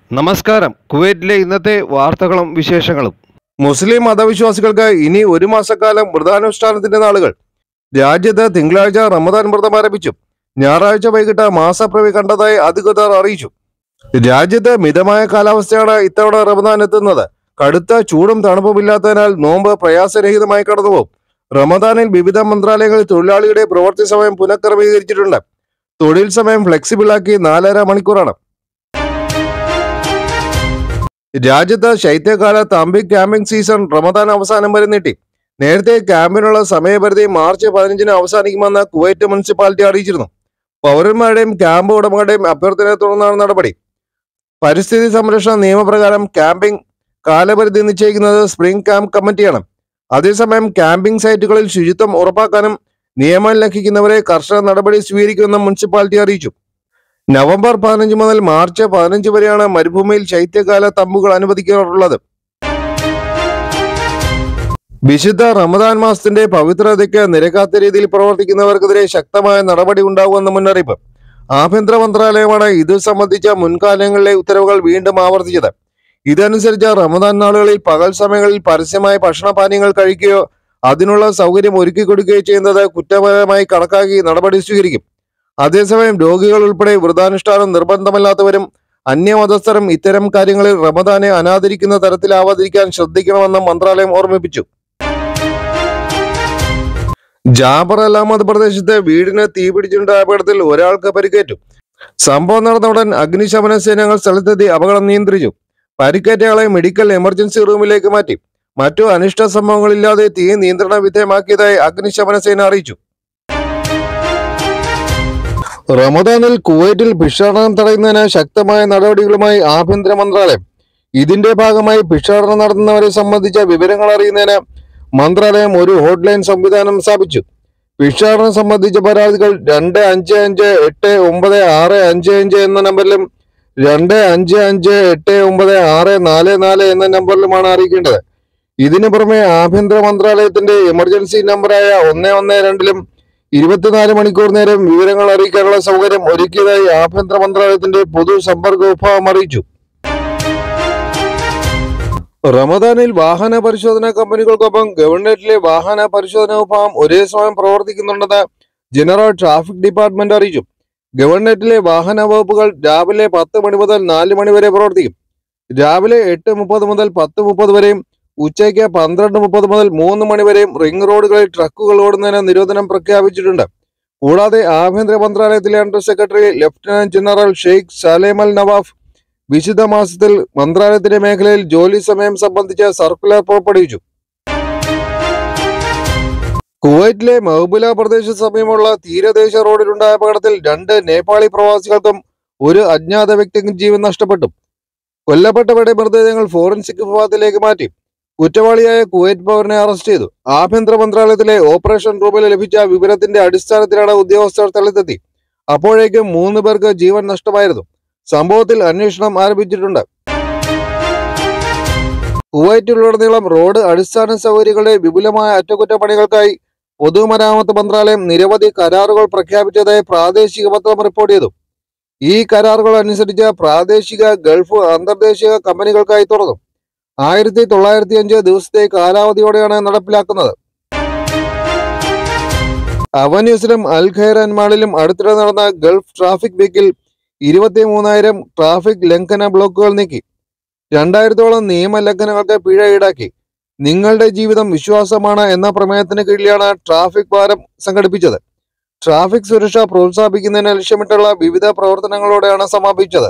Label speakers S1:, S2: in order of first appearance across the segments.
S1: നമസ്കാരം കുവൈറ്റിലെ ഇന്നത്തെ വാർത്തകളും വിശേഷങ്ങളും
S2: മുസ്ലിം മതവിശ്വാസികൾക്ക് ഇനി ഒരു മാസക്കാലം വ്രതാനുഷ്ഠാനത്തിന്റെ നാളുകൾ രാജ്യത്ത് തിങ്കളാഴ്ച റമദാൻ വ്രതം ആരംഭിച്ചു ഞായറാഴ്ച വൈകിട്ട് മാസപ്പിറവി കണ്ടതായി അധികൃതർ അറിയിച്ചു രാജ്യത്ത് മിതമായ കാലാവസ്ഥയാണ് ഇത്തവണ റമദാൻ എത്തുന്നത് കടുത്ത ചൂടും തണുപ്പുമില്ലാത്തതിനാൽ നോമ്പ് പ്രയാസരഹിതമായി കടന്നുപോകും റമദാനിൽ വിവിധ മന്ത്രാലയങ്ങളിൽ തൊഴിലാളിയുടെ പ്രവൃത്തി സമയം പുനഃക്രമീകരിച്ചിട്ടുണ്ട് തൊഴിൽ സമയം ഫ്ലെക്സിബിളാക്കി നാലര മണിക്കൂറാണ് രാജ്യത്ത് ശൈത്യകാല തമ്പി ക്യാമ്പിംഗ് സീസൺ റമദാൻ അവസാനം വരെ നീട്ടി നേരത്തെ ക്യാമ്പിനുള്ള സമയപരിധി മാർച്ച് പതിനഞ്ചിന് അവസാനിക്കുമെന്ന് കുവൈറ്റ് മുനിസിപ്പാലിറ്റി അറിയിച്ചിരുന്നു പൗരന്മാരുടെയും ക്യാമ്പ് ഉടമകളുടെയും അഭ്യർത്ഥനയെ തുടർന്നാണ് നടപടി പരിസ്ഥിതി സംരക്ഷണ നിയമപ്രകാരം ക്യാമ്പിംഗ് കാലപരിധി നിശ്ചയിക്കുന്നത് സ്പ്രിംഗ് ക്യാമ്പ് കമ്മിറ്റിയാണ് അതേസമയം ക്യാമ്പിംഗ് സൈറ്റുകളിൽ ശുചിത്വം ഉറപ്പാക്കാനും നിയമം ലംഘിക്കുന്നവരെ കർശന നടപടി സ്വീകരിക്കുമെന്നും മുനിസിപ്പാലിറ്റി അറിയിച്ചു നവംബർ പതിനഞ്ച് മുതൽ മാർച്ച് പതിനഞ്ച് വരെയാണ് മരുഭൂമിയിൽ ശൈത്യകാല തമ്പുകൾ അനുവദിക്കാറുള്ളത് വിശുദ്ധ റമദാൻ മാസത്തിന്റെ പവിത്രതയ്ക്ക് നിരക്കാത്ത രീതിയിൽ പ്രവർത്തിക്കുന്നവർക്കെതിരെ ശക്തമായ നടപടി ഉണ്ടാകുമെന്ന് മുന്നറിയിപ്പ് ആഭ്യന്തര മന്ത്രാലയമാണ് ഇത് സംബന്ധിച്ച മുൻകാലങ്ങളിലെ ഉത്തരവുകൾ വീണ്ടും ആവർത്തിച്ചത് ഇതനുസരിച്ച് റമദാൻ നാളുകളിൽ പകൽ സമയങ്ങളിൽ പരസ്യമായ ഭക്ഷണപാനീയങ്ങൾ കഴിക്കുകയോ അതിനുള്ള സൗകര്യം ഒരുക്കി കൊടുക്കുകയോ ചെയ്യുന്നത് കുറ്റപരമായി കണക്കാക്കി നടപടി സ്വീകരിക്കും അതേസമയം രോഗികൾ ഉൾപ്പെടെ വ്രതാനുഷ്ഠാനം നിർബന്ധമല്ലാത്തവരും അന്യമതസ്ഥരും ഇത്തരം കാര്യങ്ങളിൽ റമദാനെ അനാദരിക്കുന്ന തരത്തിലാവാതിരിക്കാൻ ശ്രദ്ധിക്കണമെന്നും മന്ത്രാലയം ഓർമ്മിപ്പിച്ചു ജാബർ അലാമത് പ്രദേശത്ത് വീടിന് തീപിടിച്ചിട്ടുണ്ടായ അപകടത്തിൽ ഒരാൾക്ക് പരിക്കേറ്റു സംഭവം നടന്ന ഉടൻ അഗ്നിശമന സേനകൾ സ്ഥലത്തെത്തി അപകടം നിയന്ത്രിച്ചു പരിക്കേറ്റയാളെ മെഡിക്കൽ എമർജൻസി റൂമിലേക്ക് മാറ്റി മറ്റു അനിഷ്ട സംഭവങ്ങളില്ലാതെ തീ നിയന്ത്രണ വിധേയമാക്കിയതായി അഗ്നിശമന സേന അറിയിച്ചു റമദാനിൽ കുവൈറ്റിൽ ഭിക്ഷാടനം തടയുന്നതിന് ശക്തമായ നടപടികളുമായി ആഭ്യന്തര മന്ത്രാലയം ഇതിന്റെ ഭാഗമായി ഭിക്ഷാടനം നടത്തുന്നവരെ സംബന്ധിച്ച വിവരങ്ങൾ അറിയുന്നതിന് മന്ത്രാലയം ഒരു ഹോട്ട്ലൈൻ സംവിധാനം സ്ഥാപിച്ചു ഭിക്ഷാടനം സംബന്ധിച്ച പരാതികൾ രണ്ട് അഞ്ച് അഞ്ച് എട്ട് ഒമ്പത് ആറ് അഞ്ച് അഞ്ച് എന്ന നമ്പറിലും രണ്ട് അഞ്ച് അഞ്ച് എട്ട് ഒമ്പത് ആറ് നാല് നാല് എന്ന നമ്പറിലുമാണ് അറിയിക്കേണ്ടത് ഇതിനു പുറമെ ആഭ്യന്തര മന്ത്രാലയത്തിന്റെ എമർജൻസി നമ്പറായ ഒന്ന് ഒന്ന് രണ്ടിലും ഇരുപത്തിനാല് മണിക്കൂർ നേരം വിവരങ്ങൾ അറിയിക്കാനുള്ള സൗകര്യം ഒരുക്കിയതായി ആഭ്യന്തര മന്ത്രാലയത്തിന്റെ പൊതു സമ്പർക്ക വിഭാഗം അറിയിച്ചു റമദാനിൽ വാഹന പരിശോധനാ കമ്പനികൾക്കൊപ്പം ഗവൺമെന്റിലെ വാഹന പരിശോധനാ വിഭാഗം ഒരേ സമയം പ്രവർത്തിക്കുന്നുണ്ടെന്ന് ജനറൽ ട്രാഫിക് ഡിപ്പാർട്ട്മെന്റ് അറിയിച്ചു ഗവൺമെന്റിലെ വാഹന വകുപ്പുകൾ രാവിലെ പത്ത് മണി മുതൽ നാല് മണി വരെ പ്രവർത്തിക്കും രാവിലെ എട്ട് മുപ്പത് മുതൽ പത്ത് മുപ്പത് വരെയും ഉച്ചയ്ക്ക് പന്ത്രണ്ട് മുപ്പത് മുതൽ മൂന്ന് മണി വരെയും റിംഗ് റോഡുകളിൽ ട്രക്കുകൾ ഓടുന്നതിന് നിരോധനം പ്രഖ്യാപിച്ചിട്ടുണ്ട് കൂടാതെ ആഭ്യന്തര മന്ത്രാലയത്തിലെ under secretary lieutenant general Sheikh Salem al Nawaf വിശുദ്ധ മാസത്തിൽ മന്ത്രാലയത്തിന്റെ മേഖലയിൽ ജോലി സമയം സംബന്ധിച്ച സർക്കുലർ പുറപ്പെടുവിച്ചു കുവൈറ്റിലെ മഹബുല പ്രദേശ സമീപമുള്ള തീരദേശ റോഡിലുണ്ടായ അപകടത്തിൽ രണ്ട് നേപ്പാളി പ്രവാസികൾക്കും ഒരു അജ്ഞാത വ്യക്തിക്കും ജീവൻ നഷ്ടപ്പെട്ടു കൊല്ലപ്പെട്ടവരുടെ മൃതദേഹങ്ങൾ ഫോറൻസിക് വിഭാഗത്തിലേക്ക് മാറ്റി കുറ്റവാളിയായ കുവൈറ്റ് പൗരനെ അറസ്റ്റ് ചെയ്തു ആഭ്യന്തര മന്ത്രാലയത്തിലെ ഓപ്പറേഷൻ റൂമിൽ ലഭിച്ച വിവരത്തിന്റെ അടിസ്ഥാനത്തിലാണ് ഉദ്യോഗസ്ഥർ സ്ഥലത്തെത്തി അപ്പോഴേക്കും മൂന്ന് പേർക്ക് ജീവൻ നഷ്ടമായിരുന്നു സംഭവത്തിൽ അന്വേഷണം ആരംഭിച്ചിട്ടുണ്ട് കുവൈറ്റിലുടനീളം റോഡ് അടിസ്ഥാന സൗകര്യങ്ങളുടെ വിപുലമായ അറ്റകുറ്റപ്പണികൾക്കായി പൊതുമരാമത്ത് മന്ത്രാലയം നിരവധി കരാറുകൾ പ്രഖ്യാപിച്ചതായി പ്രാദേശിക പത്രം റിപ്പോർട്ട് ചെയ്തു ഈ കരാറുകൾ അനുസരിച്ച് പ്രാദേശിക ഗൾഫ് അന്തർദേശീയ കമ്പനികൾക്കായി തുറന്നു ആയിരത്തി തൊള്ളായിരത്തി അഞ്ച് ദിവസത്തെ കാലാവധിയോടെയാണ് നടപ്പിലാക്കുന്നത് അവന്യൂസിലും അൽ ഖൈറൻ മാളിലും അടുത്തിടെ നടന്ന ഗൾഫ് ട്രാഫിക് വീക്കിൽ ഇരുപത്തി മൂന്നായിരം ട്രാഫിക് ലംഘന ബ്ലോക്കുകൾ നീക്കി രണ്ടായിരത്തോളം നിയമലംഘനങ്ങൾക്ക് പിഴ ഈടാക്കി നിങ്ങളുടെ ജീവിതം വിശ്വാസമാണ് എന്ന പ്രമേയത്തിന് കീഴിലാണ് ട്രാഫിക് വാരം സംഘടിപ്പിച്ചത് ട്രാഫിക് സുരക്ഷ പ്രോത്സാഹിപ്പിക്കുന്നതിന് ലക്ഷ്യമിട്ടുള്ള വിവിധ പ്രവർത്തനങ്ങളോടെയാണ് സമാപിച്ചത്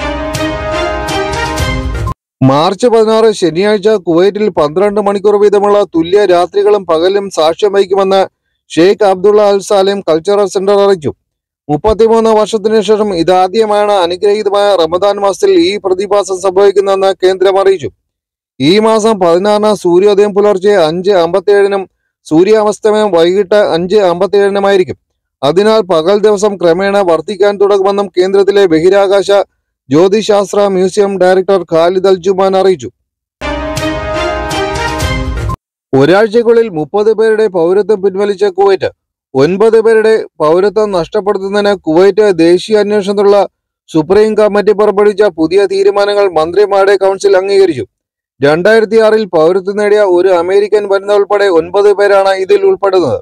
S2: മാർച്ച് പതിനാറ് ശനിയാഴ്ച കുവൈറ്റിൽ പന്ത്രണ്ട് മണിക്കൂർ വീതമുള്ള തുല്യ രാത്രികളും പകലും സാക്ഷ്യം വഹിക്കുമെന്ന് Sheikh Abdullah Al Salim cultural centre അറിയിച്ചു മുപ്പത്തിമൂന്ന് വർഷത്തിനു ശേഷം ഇതാദ്യമാണ് അനുഗ്രഹീതമായ റമദാൻ മാസത്തിൽ ഈ പ്രതിഭാസം സംഭവിക്കുന്നതെന്ന് കേന്ദ്രം അറിയിച്ചു ഈ മാസം പതിനാറിന് സൂര്യോദയം പുലർച്ചെ അഞ്ച് അമ്പത്തിയേഴിനും സൂര്യാസ്തമയം വൈകിട്ട് അഞ്ച് അമ്പത്തിയേഴിനുമായിരിക്കും അതിനാൽ പകൽ ദിവസം ക്രമേണ വർദ്ധിക്കാൻ തുടങ്ങുമെന്നും കേന്ദ്രത്തിലെ ബഹിരാകാശ ജ്യോതിശാസ്ത്ര museum director Khalid Al Juman അറിയിച്ചു ഒരാഴ്ചക്കുള്ളിൽ മുപ്പത് പേരുടെ പൗരത്വം പിൻവലിച്ച കുവൈറ്റ് ഒൻപത് പേരുടെ പൗരത്വം നഷ്ടപ്പെടുത്തുന്നതിന് കുവൈറ്റ് ദേശീയ അന്വേഷണത്തിലുള്ള സുപ്രീം കമ്മിറ്റി പുറപ്പെടുവിച്ച പുതിയ തീരുമാനങ്ങൾ മന്ത്രിമാരുടെ കൗൺസിൽ അംഗീകരിച്ചു രണ്ടായിരത്തി ആറിൽ പൗരത്വം നേടിയ ഒരു അമേരിക്കൻ വനിത ഉൾപ്പെടെ ഒൻപത് പേരാണ് ഇതിൽ ഉൾപ്പെടുന്നത്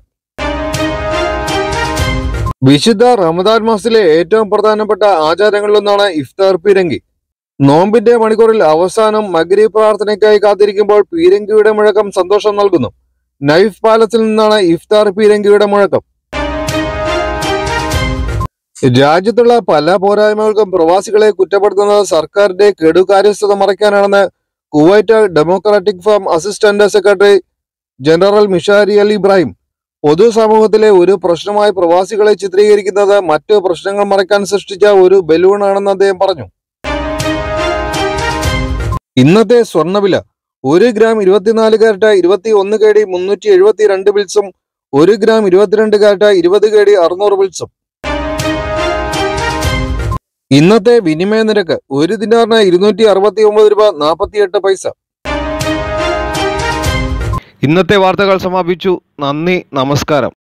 S2: വിശുദ്ധ റമദാൻ മാസത്തിലെ ഏറ്റവും പ്രധാനപ്പെട്ട ആചാരങ്ങളിലൊന്നാണ് ഇഫ്താർ പീരങ്കി നോമ്പിന്റെ മണിക്കൂറിൽ അവസാനം മഗ്രി പ്രാർത്ഥനയ്ക്കായി കാത്തിരിക്കുമ്പോൾ പീരങ്കിയുടെ മുഴക്കം സന്തോഷം നൽകുന്നു നൈഫ് പാലസിൽ നിന്നാണ് ഇഫ്താർ പീരങ്കിയുടെ മുഴക്കം രാജ്യത്തുള്ള പല പോരായ്മകൾക്കും പ്രവാസികളെ കുറ്റപ്പെടുത്തുന്നത് സർക്കാരിന്റെ കെടുകാര്യസ്ഥത മറയ്ക്കാനാണെന്ന് Kuwait democratic forum assistant secretary general Mishari Al Ibrahim പൊതുസമൂഹത്തിലെ ഒരു പ്രശ്നമായി പ്രവാസികളെ ചിത്രീകരിക്കുന്നത് മറ്റു പ്രശ്നങ്ങൾ മറയ്ക്കാൻ സൃഷ്ടിച്ച ഒരു ബലൂണാണെന്ന് അദ്ദേഹം പറഞ്ഞു ഇന്നത്തെ സ്വർണ്ണവില ഒരു ഗ്രാം ഇരുപത്തിനാല് കാരറ്റ് ഇരുപത്തി ഒന്ന് കേടി മുന്നൂറ്റി എഴുപത്തി രണ്ട് ബിൽസും ഒരു ഗ്രാം ഇരുപത്തിരണ്ട് കാരറ്റ് ഇരുപത് കേടി അറുന്നൂറ് ബിൽസും ഇന്നത്തെ വിനിമയ നിരക്ക് ഒരു ദിനാറിന് ഇരുന്നൂറ്റി അറുപത്തി ഒമ്പത് രൂപ നാൽപ്പത്തിയെട്ട് പൈസ
S1: ഇന്നത്തെ വാർത്തകൾ സമാപിച്ചു നന്ദി നമസ്കാരം